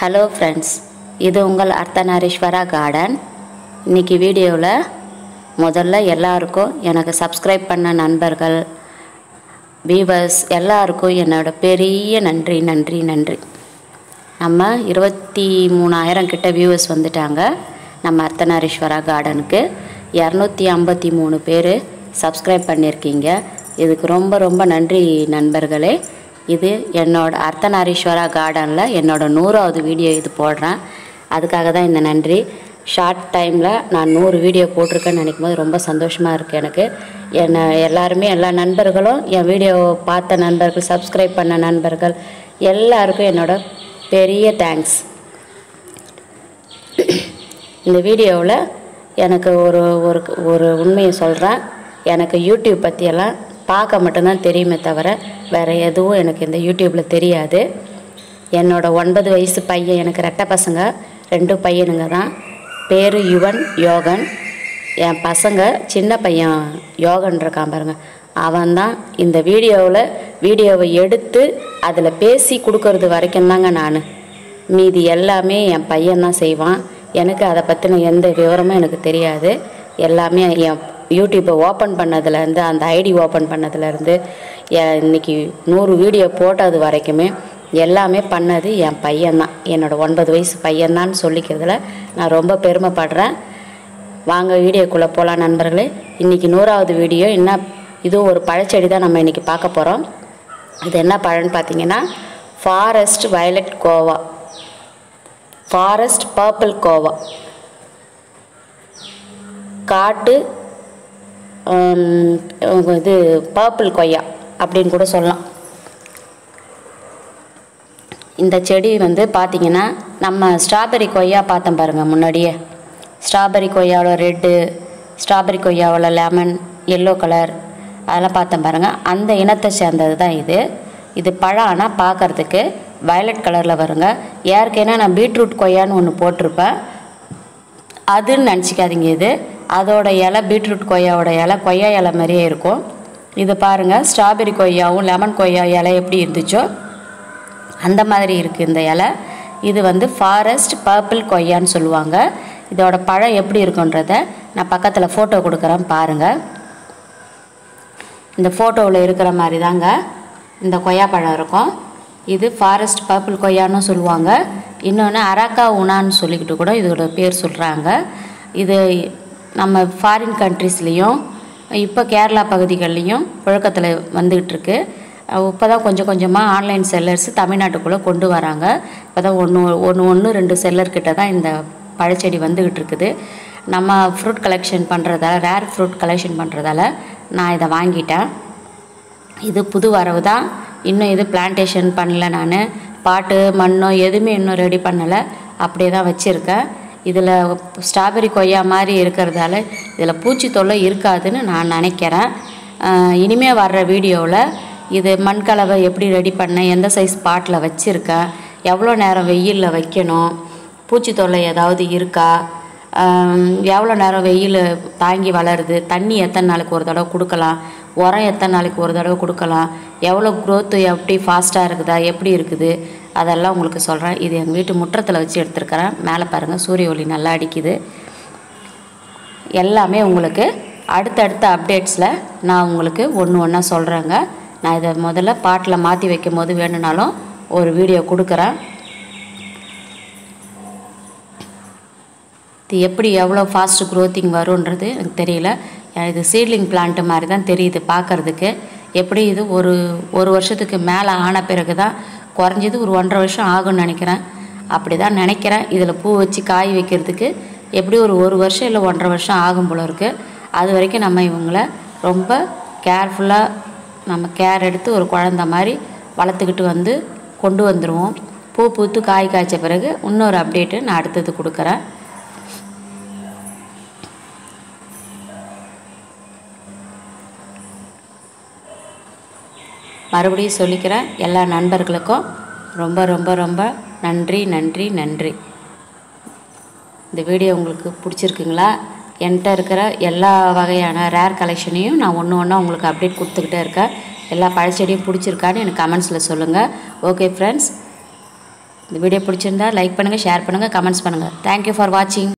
hello friends இது உங்கள் Ardhanareeswara garden இன்னைக்கு வீடியோவில் முதல்ல எல்லாருக்கும் எனக்கு சப்ஸ்கிரைப் பண்ண நண்பர்கள் வீவர்ஸ் எல்லாருக்கும் என்னோட பெரிய நன்றி நன்றி நன்றி நம்ம இருபத்தி மூணாயிரம் கிட்ட வியூவர்ஸ் வந்துட்டாங்க நம்ம அர்த்தநாரீஸ்வரா கார்டனுக்கு இரநூத்தி ஐம்பத்தி மூணு பேர் சப்ஸ்கிரைப் பண்ணியிருக்கீங்க இதுக்கு ரொம்ப ரொம்ப நன்றி நண்பர்களே இது என்னோட அர்த்தநாரீஸ்வரா கார்டனில் என்னோட நூறாவது வீடியோ இது போடுறேன் அதுக்காக தான் இந்த நன்றி ஷார்ட் டைமில் நான் நூறு வீடியோ போட்டிருக்கேன்னு நினைக்கும் போது ரொம்ப சந்தோஷமாக இருக்குது எனக்கு என்னை எல்லாருமே எல்லா நண்பர்களும் என் வீடியோ பார்த்த நண்பர்கள் சப்ஸ்கிரைப் பண்ண நண்பர்கள் எல்லாருக்கும் என்னோட பெரிய தேங்க்ஸ் இந்த வீடியோவில் எனக்கு ஒரு ஒரு ஒரு உண்மையை சொல்கிறேன் எனக்கு யூடியூப் பற்றியெல்லாம் பார்க்க மட்டும்தான் தெரியுமே தவிர வேறு எதுவும் எனக்கு இந்த யூடியூப்பில் தெரியாது என்னோட ஒன்பது வயசு பையன் எனக்கு ரெட்டை பசங்க ரெண்டு பையனுங்க தான் பேர் யுவன் யோகன் என் பசங்க சின்ன பையன் யோகன் இருக்கான் பாருங்க அவன் தான் இந்த வீடியோவில் வீடியோவை எடுத்து அதில் பேசி கொடுக்கறது வரைக்கும் தாங்க நான் மீதி எல்லாமே என் பையன் தான் செய்வான் எனக்கு அதை பற்றின எந்த விவரமும் எனக்கு தெரியாது எல்லாமே என் யூடியூப்பை ஓப்பன் பண்ணதுலேருந்து அந்த ஐடி ஓப்பன் பண்ணதுலேருந்து எ- இன்னைக்கு நூறு வீடியோ போட்டது வரைக்குமே எல்லாமே பண்ணது என் பையன்தான் என்னோடய ஒன்பது வயசு பையன்தான்னு சொல்லிக்கிறதுல நான் ரொம்ப பெருமைப்படுறேன் வாங்க வீடியோக்குள்ளே போகலாம் நண்பர்களே இன்றைக்கி நூறாவது வீடியோ என்ன இதுவும் ஒரு பழச்செடி தான் நம்ம இன்றைக்கி பார்க்க போகிறோம் இது என்ன பழம்னு பார்த்தீங்கன்னா forest violet guava forest purple guava காட்டு ஹம், இது பர்பிள் கொய்யா அப்படின்னு கூட சொல்லலாம் இந்த செடி வந்து பார்த்தீங்கன்னா நம்ம ஸ்ட்ராபெரி கொய்யா பார்த்தோம் பாருங்கள் முன்னாடியே ஸ்ட்ராபெரி கொய்யாவோட ரெட்டு ஸ்ட்ராபெரி கொய்யாவோட லெமன் எல்லோ கலர் அதெல்லாம் பார்த்தோம் பாருங்கள் அந்த இனத்தை சேர்ந்தது தான் இது இது பழம் ஆனால் பார்க்கறதுக்கு வயலட் கலரில் வருங்க ஏற்கனவே நான் பீட்ரூட் கொய்யான்னு ஒன்று போட்டிருப்பேன் அதுன்னு நினச்சிக்காதீங்க இது அதோட இலை பீட்ரூட் கொய்யாவோட இலை கொய்யா இலை மாதிரியே இருக்கும் இது பாருங்கள் ஸ்ட்ராபெரி கொய்யாவும் லெமன் கொய்யா இலை எப்படி இருந்துச்சோ அந்த மாதிரி இருக்குது இந்த இலை இது வந்து ஃபாரஸ்ட் பர்பிள் கொய்யான்னு சொல்லுவாங்க இதோட பழம் எப்படி இருக்குன்றத நான் பக்கத்தில் ஃபோட்டோ கொடுக்குறேன் பாருங்கள் இந்த ஃபோட்டோவில் இருக்கிற மாதிரி தாங்க இந்த கொய்யா பழம் இருக்கும் இது ஃபாரஸ்ட் பர்பிள் கொய்யான்னு சொல்லுவாங்க இன்னொன்று அரக்கா உணான்னு சொல்லிக்கிட்டு கூட இதோட பேர் சொல்கிறாங்க இது நம்ம ஃபாரின் கண்ட்ரீஸ்லேயும் இப்போ கேரளா பகுதிகள்லேயும் புழக்கத்தில் வந்துக்கிட்டு இருக்கு இப்போ தான் கொஞ்சம் கொஞ்சமாக ஆன்லைன் செல்லர்ஸ் தமிழ்நாட்டுக்குள்ளே கொண்டு வராங்க இப்போ தான் ஒன்று ஒன்று ஒன்று ரெண்டு செல்லர் கிட்ட தான் இந்த பழச்செடி வந்துக்கிட்டு இருக்குது நம்ம ஃப்ரூட் கலெக்ஷன் பண்ணுறதால ரேர் ஃப்ரூட் கலெக்ஷன் பண்ணுறதால நான் இதை வாங்கிட்டேன் இது புது வரவு தான் இன்னும் இது பிளான்டேஷன் பண்ணல நான் பாட்டு மண்ணோ எதுவுமே இன்னும் ரெடி பண்ணலை அப்படியே தான் வச்சுருக்கேன் இதில் ஸ்ட்ராபெரி கொய்யா மாதிரி இருக்கிறதால இதில் பூச்சி தொல்லை இருக்காதுன்னு நான் நினைக்கிறேன் ஆஹ் இனிமே வர்ற வீடியோவில் இது மண்கலவை எப்படி ரெடி பண்ணேன் எந்த சைஸ் பாட்டில் வச்சுருக்கேன் எவ்வளோ நேரம் வெயிலில் வைக்கணும் பூச்சி தொல்லை ஏதாவது இருக்கா ஆம், எவ்வளோ நேரம் வெயில் தாங்கி வளருது தண்ணி எத்தனை நாளைக்கு ஒரு தடவை கொடுக்கலாம் உரம் எத்தனை நாளைக்கு ஒரு தடவை கொடுக்கலாம் எவ்வளோ growth எப்படி ஃபாஸ்ட்டாக இருக்குதா எப்படி இருக்குது அதெல்லாம் உங்களுக்கு சொல்கிறேன் இது எங்கள் வீட்டு முற்றத்தில் வச்சு எடுத்துருக்கிறேன் மேலே பாருங்கள் சூரிய ஒளி நல்லா அடிக்குது எல்லாமே உங்களுக்கு அடுத்தடுத்த அப்டேட்ஸில் நான் உங்களுக்கு ஒன்று ஒன்றா சொல்கிறேங்க நான் இதை முதல்ல பாட்டில் மாற்றி வைக்கும் போது வேணும்னாலும் ஒரு வீடியோ கொடுக்குறேன் இது எப்படி எவ்வளோ ஃபாஸ்ட் க்ரோத்திங் வரும்ன்றது எனக்கு தெரியல இது சீட்லிங் பிளான்ட் மாதிரி தான் தெரியுது பார்க்கறதுக்கு எப்படி இது ஒரு ஒரு வருஷத்துக்கு மேலே ஆன பிறகு தான் குறைஞ்சது ஒரு ஒன்றரை வருஷம் ஆகும்னு நினைக்கிறேன் அப்படி தான் நினைக்கிறேன் இதில் பூ வச்சு காய் வைக்கிறதுக்கு எப்படி ஒரு ஒரு வருஷம் இல்லை ஒன்றரை வருஷம் ஆகும் போல இருக்குது அது வரைக்கும் நம்ம இவங்கள ரொம்ப கேர்ஃபுல்லாக நம்ம கேர் எடுத்து ஒரு குழந்த மாதிரி வளர்த்துக்கிட்டு வந்து கொண்டு வந்துடுவோம் பூ பூத்து காய் காய்ச்ச பிறகு இன்னொரு அப்டேட்டு நான் அடுத்தது கொடுக்குறேன் மறுபடியும் சொல்லிக்கிறேன் எல்லா நண்பர்களுக்கும் ரொம்ப ரொம்ப ரொம்ப நன்றி நன்றி நன்றி இந்த வீடியோ உங்களுக்கு பிடிச்சிருக்குங்களா என்கிட்ட இருக்கிற எல்லா வகையான ரேர் கலெக்ஷனையும் நான் ஒன்று ஒன்றா உங்களுக்கு அப்டேட் கொடுத்துக்கிட்டே இருக்கேன் எல்லா பழச்செடியும் பிடிச்சிருக்கான்னு எனக்கு கமெண்ட்ஸில் சொல்லுங்கள் ஓகே ஃப்ரெண்ட்ஸ் இந்த வீடியோ பிடிச்சிருந்தா லைக் பண்ணுங்கள் ஷேர் பண்ணுங்கள் கமெண்ட்ஸ் பண்ணுங்கள் தேங்க்யூ ஃபார் வாட்சிங்